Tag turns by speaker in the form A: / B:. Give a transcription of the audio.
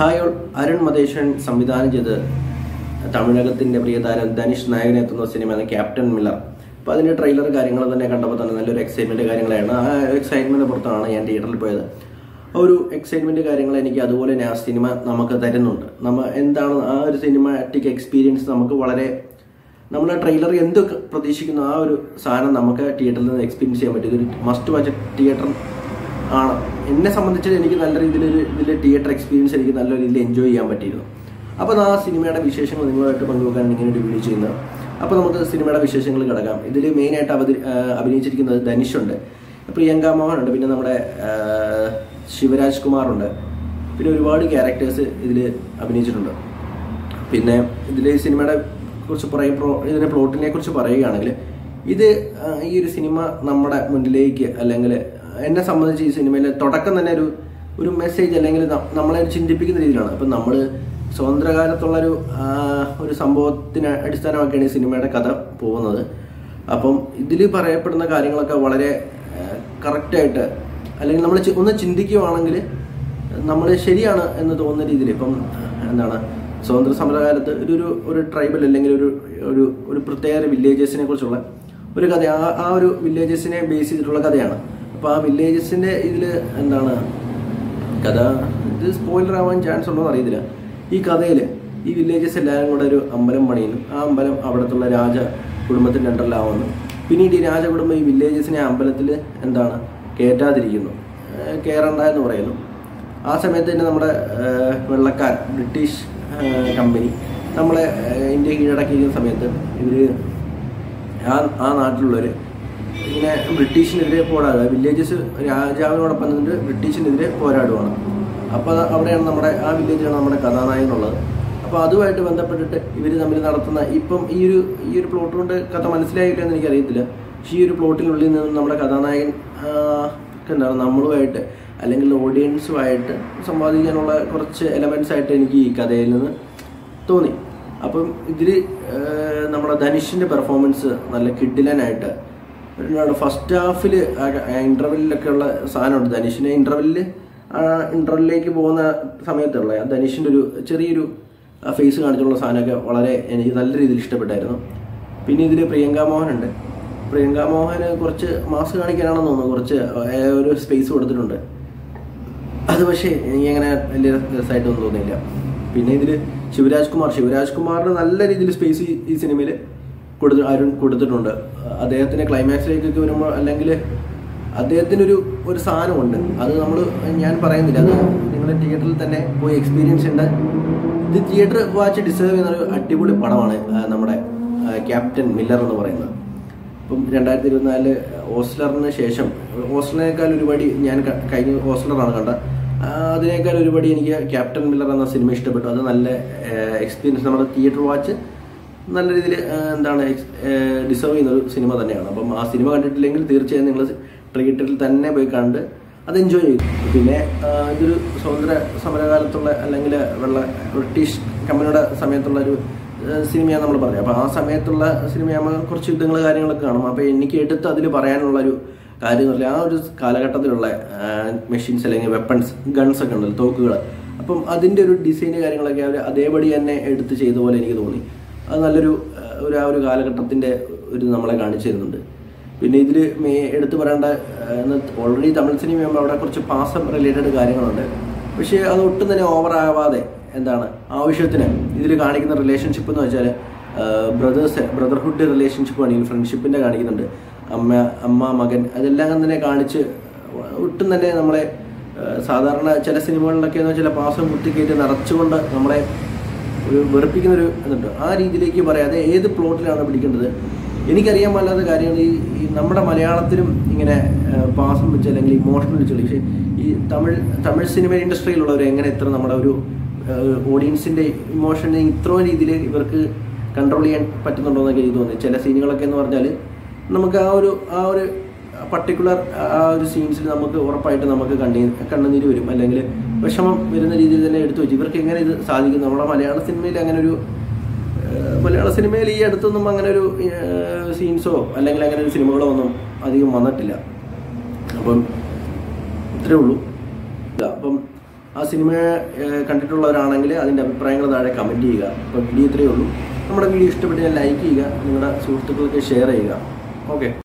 A: hi all Arun മതേശ്വരൻ സംവിധാനം ചെയ്ത് തമിഴകത്തിന്റെ പ്രിയതാരം ധനുഷ് നായകൻ എത്തുന്ന സിനിമയാണ് ക്യാപ്റ്റൻ മില്ലർ അപ്പോൾ അതിന്റെ ട്രെയിലർ കാര്യങ്ങൾ തന്നെ കണ്ടപ്പോൾ തന്നെ നല്ലൊരു എക്സൈറ്റ്മെന്റ് കാര്യങ്ങളാണ് ആ എക്സൈറ്റ്മെന്റ് പുറത്താണ് ഞാൻ തിയേറ്ററിൽ പോയത് ആ ഒരു എക്സൈറ്റ്മെന്റ് കാര്യങ്ങൾ എനിക്ക് അതുപോലെ തന്നെ ആ സിനിമ നമുക്ക് തരുന്നുണ്ട് നമ്മ എന്താണ് ആ ഒരു സിനിമാറ്റിക് എക്സ്പീരിയൻസ് നമുക്ക് വളരെ നമ്മൾ ട്രെയിലർ എന്ത് പ്രതീക്ഷിക്കുന്നു ആ ഒരു സാധനം നമുക്ക് തിയേറ്ററിൽ നിന്ന് എക്സ്പീരിയൻസ് ചെയ്യാൻ പറ്റും ഇതൊരു മസ്റ്റ് വാച്ച് തിയേറ്റർ ആണ് എന്നെ സംബന്ധിച്ച് എനിക്ക് നല്ല രീതിയിൽ ഒരു ഇതിൽ തിയേറ്റർ എക്സ്പീരിയൻസ് എനിക്ക് നല്ല രീതിയിൽ എൻജോയ് ചെയ്യാൻ പറ്റിയിരുന്നു അപ്പോൾ ആ സിനിമയുടെ വിശേഷങ്ങൾ നിങ്ങളുമായിട്ട് പങ്കുവെക്കാനാണ് ഇങ്ങനെ ഒരു വീഡിയോ ചെയ്യുന്നത് അപ്പോൾ നമുക്ക് സിനിമയുടെ വിശേഷങ്ങൾ കിടക്കാം ഇതിൽ മെയിനായിട്ട് അവതരി ആ, അഭിനയിച്ചിരിക്കുന്നത് ധനുഷുണ്ട് പ്രിയങ്ക മോഹൻ ഉണ്ട് പിന്നെ നമ്മുടെ ആ, ശിവരാജ് കുമാറുണ്ട് പിന്നെ ഒരുപാട് ക്യാരക്ടേഴ്സ് ഇതിൽ അഭിനയിച്ചിട്ടുണ്ട് പിന്നെ ഇതിൽ സിനിമയുടെ കുറിച്ച് പറയും പ്രോ ഇതിന്റെ പ്ലോട്ടിനെ കുറിച്ച് പറയുകയാണെങ്കിൽ ഇത് ആ, ഈ ഒരു സിനിമ നമ്മുടെ മുന്നിലേക്ക് അല്ലെങ്കിൽ എന്നെ സംബന്ധിച്ച് ഈ സിനിമയിലെ തുടക്കം തന്നെ ഒരു ഒരു മെസ്സേജ് അല്ലെങ്കിൽ ന- നമ്മളെ ഒരു ചിന്തിപ്പിക്കുന്ന രീതിയിലാണ് അപ്പം നമ്മൾ സ്വതന്ത്രകാലത്തുള്ളൊരു ആ, ഒരു സംഭവത്തിന് അടിസ്ഥാനമാക്കിയാണ് ഈ സിനിമയുടെ കഥ പോകുന്നത് അപ്പം ഇതിൽ പറയപ്പെടുന്ന കാര്യങ്ങളൊക്കെ വളരെ കറക്റ്റായിട്ട് അല്ലെങ്കിൽ നമ്മൾ ഒന്ന് ചിന്തിക്കുവാണെങ്കിൽ നമ്മൾ ശരിയാണ് എന്ന് തോന്നുന്ന രീതിയിൽ ഇപ്പം എന്താണ് സ്വാതന്ത്ര്യ സമരകാലത്ത് ഒരു ഒരു ഒരു ട്രൈബൽ അല്ലെങ്കിൽ ഒരു ഒരു ഒരു പ്രത്യേക വില്ലേജസിനെ കുറിച്ചുള്ള ഒരു കഥ ആ ആ ഒരു വില്ലേജസിനെ ബേസ് ചെയ്തിട്ടുള്ള കഥയാണ് അപ്പോൾ ആ വില്ലേജസിന്റെ ഇതിൽ എന്താണ് കഥ ഇത് സ്പോയിലർ ആവാൻ ചാൻസ് ഉണ്ടോ എന്ന് അറിയത്തില്ല ഈ കഥയിൽ ഈ വില്ലേജസ് എല്ലാവരും കൂടെ ഒരു അമ്പലം പണിയുന്നു ആ അമ്പലം അവിടത്തുള്ള രാജ കുടുംബത്തിൻ്റെ അണ്ടറിലാവുന്നു പിന്നീട് ഈ രാജകുടുംബം ഈ വില്ലേജസിനെ അമ്പലത്തിൽ എന്താണ് കയറ്റാതിരിക്കുന്നു ഏഹ് കയറണ്ട എന്ന് പറയുന്നു ആ സമയത്ത് തന്നെ നമ്മുടെ ഏഹ് വെള്ളക്കാർ ബ്രിട്ടീഷ് ഏഹ് കമ്പനി നമ്മളെ ഏഹ് ഇന്ത്യ കീഴടക്കിയിരിക്കുന്ന സമയത്ത് ഇവർ ആ ആ നാട്ടിലുള്ളവർ ഇങ്ങനെ ബ്രിട്ടീഷിനെതിരെ പോരാടുക വില്ലേജസ് രാജാവിനോടൊപ്പം നിന്നിട്ട് ബ്രിട്ടീഷിനെതിരെ പോരാടുവാണ് അപ്പോൾ അവിടെയാണ് നമ്മുടെ ആ വില്ലേജിലാണ് നമ്മുടെ കഥാനായകനുള്ളത് അപ്പോൾ അതുമായിട്ട് ബന്ധപ്പെട്ടിട്ട് ഇവർ തമ്മിൽ നടത്തുന്ന ഇപ്പം ഈ ഒരു ഈ ഒരു പ്ലോട്ട് കൊണ്ട് കഥ മനസ്സിലായില്ല എന്ന് എനിക്കറിയത്തില്ല പക്ഷേ ഈ ഒരു പ്ലോട്ടിനുള്ളിൽ നിന്ന് നമ്മുടെ കഥാനായകൻ ആ, എന്താണ് നമ്മളുമായിട്ട് അല്ലെങ്കിൽ ഓഡിയൻസുമായിട്ട് സംവാദിക്കാനുള്ള കുറച്ച് എലമെന്റ്സ് ആയിട്ട് എനിക്ക് ഈ കഥയിൽ നിന്ന് തോന്നി അപ്പം ഇതിൽ നമ്മുടെ ധനുഷിന്റെ പെർഫോമൻസ് നല്ല കിഡിലനായിട്ട് എന്താണ് ഫസ്റ്റ് ഹാഫിൽ ഇന്റർവെല്ലിലൊക്കെ ഉള്ള സാധനമുണ്ട് ധനുഷിനെ ഇന്റർവെല്ലിൽ ഇന്റർവെല്ലിലേക്ക് പോകുന്ന സമയത്തുള്ള ആ ധനുഷിന്റെ ഒരു ചെറിയൊരു ഫേസ് കാണിച്ചുള്ള സാധനമൊക്കെ വളരെ എനിക്ക് നല്ല രീതിയിൽ ഇഷ്ടപ്പെട്ടായിരുന്നു പിന്നെ ഇതിൽ പ്രിയങ്ക മോഹനുണ്ട് പ്രിയങ്ക മോഹന് കുറച്ച് മാസ് കാണിക്കാനാണെന്ന് തോന്നുന്നു കുറച്ച് ഏഹ്, ഒരു സ്പേസ് കൊടുത്തിട്ടുണ്ട് അത് പക്ഷേ എനിക്ക് അങ്ങനെ വലിയ രസമായിട്ടൊന്നും തോന്നിയില്ല പിന്നെ ഇതിൽ ശിവരാജ് കുമാർ ശിവരാജ് കുമാറിന് നല്ല രീതിയിൽ സ്പേസ് ഈ സിനിമയിൽ കൊടുത്ത് അരുൺ കൊടുത്തിട്ടുണ്ട് അദ്ദേഹത്തിന്റെ ക്ലൈമാക്സിലേക്കൊക്കെ വരുമ്പോൾ അല്ലെങ്കിൽ അദ്ദേഹത്തിന് ഒരു ഒരു സാധനമുണ്ട് അത് നമ്മൾ ഞാൻ പറയുന്നില്ല അത് നിങ്ങൾ തിയേറ്ററിൽ തന്നെ പോയി എക്സ്പീരിയൻസ് ഉണ്ട് ഇത് തിയേറ്റർ വാച്ച് ഡിസേർവ് ചെയ്യുന്ന ഒരു അടിപൊളി പടമാണ് ആ, നമ്മുടെ ആ, ക്യാപ്റ്റൻ മില്ലർ എന്ന് പറയുന്നത് ഇപ്പം രണ്ടായിരത്തി ഇരുപത്തിനാലില് ഓസ്ലറിന് ശേഷം ഓസ്ലറിനേക്കാൾ ഒരുപടി ഞാൻ ക- കഴിഞ്ഞ ഓസ്ലറാണ് കണ്ട ആ, അതിനേക്കാൾ ഒരുപടി എനിക്ക് ക്യാപ്റ്റൻ മില്ലർ എന്ന സിനിമ ഇഷ്ടപ്പെട്ടു അത് നല്ല എക്സ്പീരിയൻസ് നമ്മുടെ തിയേറ്റർ വാച്ച് നല്ല രീതിയിൽ എന്താണ് ഡിസേർവ് ചെയ്യുന്ന ഒരു സിനിമ തന്നെയാണ് അപ്പം ആ സിനിമ കണ്ടിട്ടില്ലെങ്കിൽ തീർച്ചയായും നിങ്ങൾ തിയേറ്ററിൽ തന്നെ പോയി കണ്ട് അത് എൻജോയ് ചെയ്തു പിന്നെ ആ, ഇതൊരു സ്വാതന്ത്ര്യ സമരകാലത്തുള്ള അല്ലെങ്കിൽ വെള്ള ബ്രിട്ടീഷ് കമ്പനിയുടെ സമയത്തുള്ള ഒരു ഏഹ് സിനിമയാണ് നമ്മൾ പറഞ്ഞത് അപ്പോൾ ആ സമയത്തുള്ള സിനിമയാകുമ്പോൾ കുറച്ച് യുദ്ധങ്ങൾ കാര്യങ്ങളൊക്കെ കാണും അപ്പോൾ എനിക്ക് എടുത്ത് അതിൽ പറയാനുള്ള ഒരു കാര്യം എന്ന് പറഞ്ഞാൽ ആ ഒരു കാലഘട്ടത്തിലുള്ള മെഷീൻസ് അല്ലെങ്കിൽ വെപ്പൺസ് ഗൺസ് ഒക്കെ ഉണ്ടല്ലോ തോക്കുകൾ അപ്പം അതിൻ്റെ ഒരു ഡിസൈൻ കാര്യങ്ങളൊക്കെ അവർ അതേപടി തന്നെ എടുത്ത് ചെയ്ത പോലെ എനിക്ക് തോന്നി അത് നല്ലൊരു ഏഹ് ഒരു ആ ഒരു കാലഘട്ടത്തിൻ്റെ ഒരു നമ്മളെ കാണിച്ചു തരുന്നുണ്ട് പിന്നെ ഇതിൽ മേ എടുത്തു പറയേണ്ട ഓൾറെഡി തമിഴ് സിനിമയാകുമ്പോൾ അവിടെ കുറച്ച് പാസം റിലേറ്റഡ് കാര്യങ്ങളുണ്ട് പക്ഷേ അത് ഒട്ടും തന്നെ ഓവർ ആവാതെ എന്താണ് ആവശ്യത്തിന് ഇതിൽ കാണിക്കുന്ന റിലേഷൻഷിപ്പ് എന്ന് വെച്ചാൽ ബ്രദേഴ്സ് ബ്രദർഹുഡ് റിലേഷൻഷിപ്പ് ആണെങ്കിൽ ഫ്രണ്ട്ഷിപ്പിൻ്റെ കാണിക്കുന്നുണ്ട് അമ്മ അമ്മ മകൻ അതെല്ലാം തന്നെ കാണിച്ച് ഒട്ടും തന്നെ നമ്മളെ ആ, സാധാരണ ചില സിനിമകളിലൊക്കെ എന്ന് വെച്ചാൽ പാസം കുത്തിക്കയറ്റി നിറച്ചുകൊണ്ട് നമ്മളെ ഒരു വെറുപ്പിക്കുന്ന ഒരു ഇതുണ്ട് ആ രീതിയിലേക്ക് പറയാതെ ഏത് പ്ലോട്ടിലാണ് പിടിക്കേണ്ടത് എനിക്കറിയാൻ പാടില്ലാത്ത കാര്യങ്ങൾ ഈ ഈ നമ്മുടെ മലയാളത്തിലും ഇങ്ങനെ ആ, പാസം വെച്ച് അല്ലെങ്കിൽ ഇമോഷണൽ വെച്ച് പക്ഷേ ഈ തമിഴ് തമിഴ് സിനിമ ഇൻഡസ്ട്രിയിലുള്ളവർ എങ്ങനെ ഇത്ര നമ്മുടെ ഒരു ഓഡിയൻസിന്റെ ഇമോഷനെ ഇത്രയും രീതിയിൽ ഇവർക്ക് കൺട്രോൾ ചെയ്യാൻ പറ്റുന്നുണ്ടോ എന്നൊക്കെ എനിക്ക് തോന്നി ചില സീനുകളൊക്കെ എന്ന് പറഞ്ഞാൽ നമുക്ക് ആ ഒരു ആ ഒരു പർട്ടിക്കുലർ ആ ഒരു സീൻസിൽ നമുക്ക് ഉറപ്പായിട്ട് നമുക്ക് കണ്ണീ കണ്ണുനീര് വരും അല്ലെങ്കിൽ വിഷമം വരുന്ന രീതിയിൽ തന്നെ എടുത്തു വെച്ചു ഇവർക്ക് എങ്ങനെ ഇത് സാധിക്കും നമ്മുടെ മലയാള സിനിമയിൽ അങ്ങനെ ഒരു ഏഹ് മലയാള സിനിമയിൽ ഈ അടുത്തൊന്നും അങ്ങനെ ഒരു സീൻസോ അല്ലെങ്കിൽ അങ്ങനെ ഒരു സിനിമകളോ ഒന്നും അധികം വന്നിട്ടില്ല അപ്പം ഇത്രേ ഉള്ളൂ ഇല്ല, അപ്പം ആ സിനിമ ഏഹ്, കണ്ടിട്ടുള്ളവരാണെങ്കിൽ അതിൻ്റെ അഭിപ്രായങ്ങൾ താഴെ കമൻറ്റ് ചെയ്യുക അപ്പോൾ വീഡിയോ ഇത്രയേ ഉള്ളൂ നമ്മുടെ വീഡിയോ ഇഷ്ടപ്പെട്ട് ലൈക്ക് ചെയ്യുക നിങ്ങളുടെ സുഹൃത്തുക്കൾക്ക് ഷെയർ ചെയ്യുക ഓക്കെ